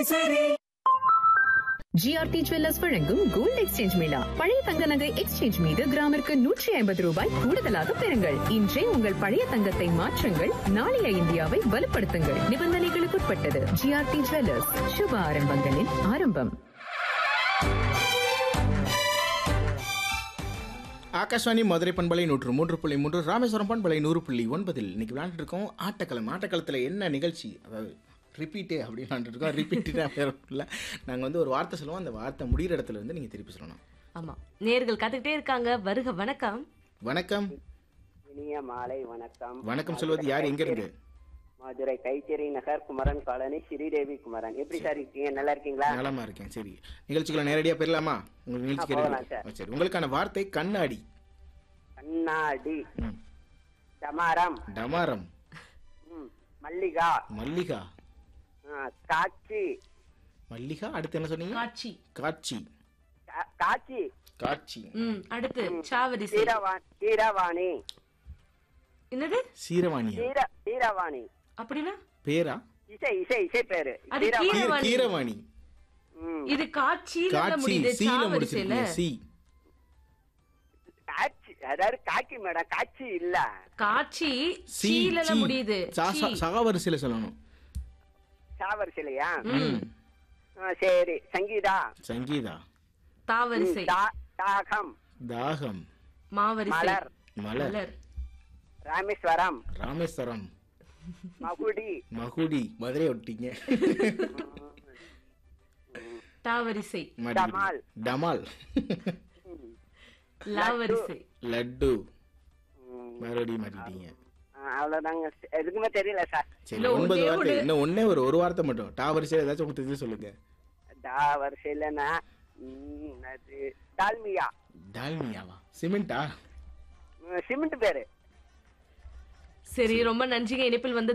சரி GRT jewellers வழங்கும் gold exchange mela பழைய தங்க நகை எக்ஸ்சேஞ்ச் மீது கிராமிற்கு நூற்றி ஐம்பது ரூபாய் கூடுதலாக பெறுங்கள் இன்றே உங்கள் பழைய தங்கத்தை மாற்றுங்கள் நாளைய இந்தியாவை வலுப்படுத்துங்கள் நிபந்தனைகளுக்குட்பட்டது ஜிஆர்டி ஜுவல்லர்ஸ் சுப ஆரம்பங்களின் ஆரம்பம் ஆகாஷ்வாணி மதுரை பண்பலை நூற்று மூன்று புள்ளி மூன்று ராமேஸ்வரம் பண்பலை நூறு புள்ளி ஒன்பதில் இன்னைக்கு விளையாண்டுட்டு இருக்கோம் ஆட்டக்களம் ஆட்டக்களத்தில் என்ன நிகழ்ச்சி அதாவது ரிப்பீட்டு அப்படின்னு விளையாண்டுட்டு இருக்கோம் ரிப்பீட்டாக வேற இல்லை நாங்கள் வந்து ஒரு வார்த்தை சொல்லுவோம் அந்த வார்த்தை முடிகிற இடத்துல இருந்து நீங்கள் திருப்பி சொல்லணும் ஆமா நேர்கள் காத்துக்கிட்டே இருக்காங்க வருக வணக்கம் வணக்கம் இனிய மாலை வணக்கம் வணக்கம் சொல்வது யார் எங்கேருந்து மதுரை கைத்தறி நகர் குமரன் காலனி ஸ்ரீதேவி குமரன் எப்படி சார் இருக்கீங்க நல்லா இருக்கீங்களா நலமா இருக்கேன் சரி நிகழ்ச்சிகளை நேரடியாக பெறலாமா உங்கள் நிகழ்ச்சி ஆ, போகலாம் கேட்கலாம். சார். சரி உங்களுக்கான வார்த்தை கண்ணாடி கண்ணாடி ம். டமாரம் டமாரம் ம், மல்லிகா மல்லிகா ஆ, காட்சி மல்லிகா அடுத்து என்ன சொன்னீங்க காட்சி காட்சி கா- காட்சி காட்சி ம் அடுத்து சாவரிசை கீரவாணி கீரவாணி என்னது சீரவாணியா கீர கீரவாணி அப்படின்னா பேரா இசை இசை இசை பேரு அது கீரவாணி கீர- கீரவாணி. கீரவாணி ம், இது காட்சி காட்சி முடியுது சீல சாவரிசையில முடிச்சிருக்கீங்க சி காட்சி அதாவது காட்சி மேடம் காட்சி இல்ல காட்சி சி சீல சி. முடியுது சா- சீ. சா- சகாவரிசையில சொல்லணும் சாவரிசையா ம் ஆ, சரி சங்கீதா சங்கீதா தாவரிசை தா- தாகம் தாகம் மாவரிசை மலர் மலர் மலர் ராமேஸ்வரம் ராமேஸ்வரம் மகுடி மகுடி மதுரை ஒட்டிங்க தாவரிசை மறுபடியும். டமால். டமால் லாவரிசை லட்டு ம், மறுபடியும் மாட்டிட்டீங்க ஆ, அவ்வளவுதாங்க எதுக்குமே தெரியல சார் சரி இன்னும் ஒன்பது ஒண்ணே வார்த்தை ஒண்ணு. இன்னும் ஒன்னே ஒரு ஒரு வார்த்தை மட்டும் டா வரிசையில் ஏதாச்சும் உங்களுக்கு தெரிஞ்சு சொல்லுங்க டா வரிசையிலனா ம், அது டால்மியா டால்மியாவா சிமெண்டா ம், சிமெண்ட் பேரு சரி ரொம்ப நன்றிங்க இணைப்பில் வந்து